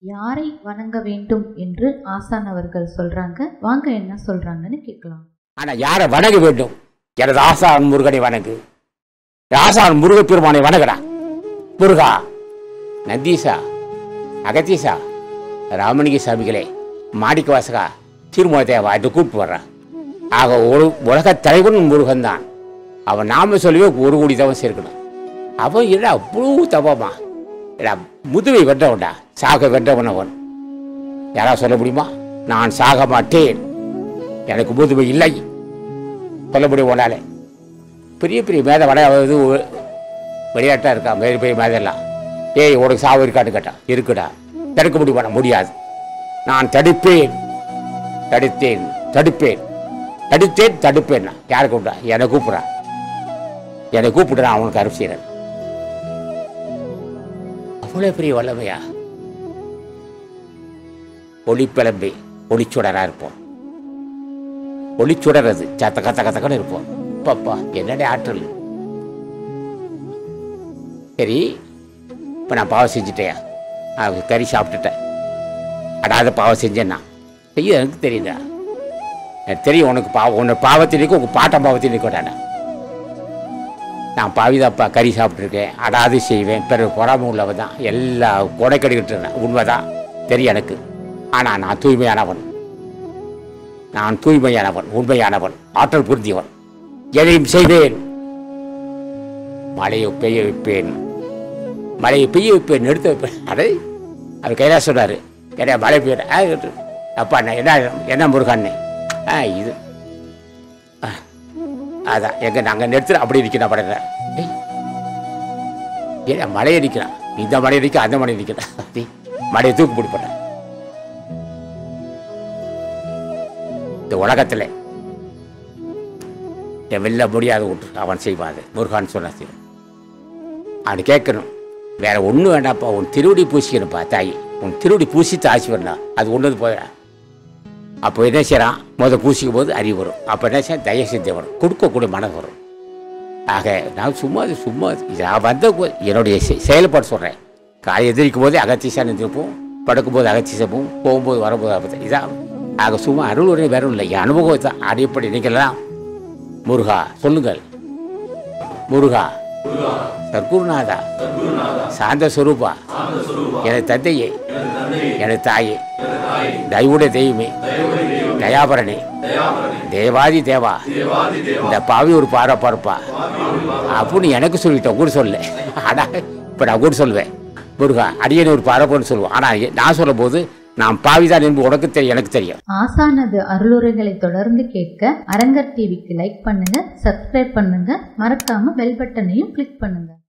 யாரை வணங்க வேண்டும் என்று ஆசான் அவர்கள் சொல்றாங்க வாங்க என்ன சொல்றாங்கன்னு கேட்கலாம் ஆனால் யாரை வணங்க வேண்டும் எனது ஆசான் முருகனை வணங்கு ஆசான் முருகப்பெருமானை வணங்கடா முருகா நந்தீசா அகத்தீசா ராமலிங்க சாமிகளே மாணிக்க வாசகா திருமூலத்தேவா என்று கூப்பிட்டு வர்றான் ஆக ஒரு உலக தலைவன் முருகன் தான் அவன் நாம சொல்லவே ஒரு கோடி தவம் சேர்க்கணும் அவன் என்ன அவ்வளோ தவமா என்ன முதுவை வென்றவன்டா சாக வென்றவன் அவன் யாராவது சொல்ல முடியுமா நான் சாக மாட்டேன் எனக்கு முதுமை இல்லை சொல்ல முடியும் உன்னாலே பெரிய பெரிய மேதை வட இது விளையாட்டாக இருக்கா பெரிய பெரிய மேதெல்லாம் ஏய் உனக்கு சாவு இருக்கான்னு கேட்டான் இருக்குடா தடுக்க முடியுமா முடியாது நான் தடுப்பேன் தடுத்தேன் தடுப்பேன் தடுத்தேன் தடுப்பேன் யாரை கூப்பிட்டா என்னை கூப்பிட்றான் என்னை கூப்பிடுறான் அவனுக்கு அருள் செய்கிறேன் அவ்வளோ பெரிய வல்லமையா ஒளிப்பிளம்பி ஒளிச்சுடரா இருப்போம் ஒளிச்சுடறது சத்த கத்த கத்தக்கன்னு இருப்போம் பாப்பா என்னடே ஆற்றல் சரி இப்போ நான் பாவம் செஞ்சுட்டேன் அது கறி சாப்பிட்டுட்டேன் அடாத பாவம் செஞ்சேன்னா செய்ய எனக்கு தெரியுதா எனக்கு தெரியும் உனக்கு பாவம் உன்னை பாவத்தில் நிற்கும் உங்கள் பாட்டம் பாவத்தில் நிற்கட்டானே நான் பாவிதாப்பா கறி சாப்பிட்ருக்கேன் அடாது செய்வேன் பிறகு பொறாமை உள்ளவன் தான் எல்லா கொடை கடிக்கிட்டு உண்மைதான் தெரியும் எனக்கு ஆனால் நான் தூய்மையானவன் நான் தூய்மையானவன் உண்மையானவன் ஆற்றல் புரிந்தியவன் எதையும் செய்வேன் மழையை பெய்ய வைப்பேன் மழையை பெய்ய வைப்பேன் நிறுத்த வைப்பேன் அடே அவர் கைலாச சொன்னார் என்ன மழை பெய்ய ஆ, அப்பா நான் என்ன என்ன முருகண்ணே ஆ இது ஆ, அதான் எங்க நாங்கள் நிறுத்துற அப்படி நிற்கிறேன் படுறேன் ஏன்னா மழையை நிற்கிறான் இந்த மழையை நிற்க அந்த மழையை நிற்கிறேன் மழையை தூக்கு பிடிப்பட்டேன் இந்த உலகத்தில் என் வெல்ல முடியாத ஒன்று அவன் செய்வான் அது முருகான்னு சொன்ன செய்வான் அவன் கேட்கணும் வேற ஒன்றும் வேண்டாம்ப்பா உன் திருவடி பூசிக்கணும்ப்பா தாய் உன் திருவடி பூசித்து ஆசி வரலாம் அது ஒன்று போயிடா அப்போ என்ன செய்யறான் முத பூசிக்கும் போது அறிவு வரும் அப்போ என்ன செய்ய தய சிந்தை வரும் கொடுக்கக்கூடிய மனம் வரும் ஆக நான் சும்மா இது சும்மா இது நான் வந்த போ- என்னுடைய செ- செயல்பாடு சொல்கிறேன் காலை எதிரிக்கும் போதே அகத்தீசா நின்றுப்போம் படுக்கும்போது அகத்தீசப்போம் போகும்போது வரும்போது அகத்தி இதான் ஆக சும்மா அருள் உடனே வேற இல்லை என் அனுபவம் தான் அடிப்படை நீங்கள்லாம் முருகா சொல்லுங்கள் முருகா சர்க்குருநாதா சாந்த சுரூபா எனது தந்தையே எனது தாயே தயவுடைய தெய்வமே தயாபரணே தேவாதி தேவா இந்த பாவி ஒரு பாறை பார்ப்பா அப்படின்னு எனக்கு சொல்லிட்டேன் கூட சொல்ல ஆனா இப்போ நான் கூட சொல்லுவேன் முருகா அடியனை ஒரு பாறைப்போன்னு சொல்லுவேன் ஆனால் நான் சொல்லும் போது நான் பாவிதான் என்பது உனக்கு தெரியும் எனக்கு தெரியும் ஆசானது அருளுரைகளை தொடர்ந்து கேட்க அரங்கர் டிவிக்கு லைக் பண்ணுங்க சப்ஸ்கிரைப் பண்ணுங்க மறக்காம பெல் பட்டனையும் கிளிக் பண்ணுங்க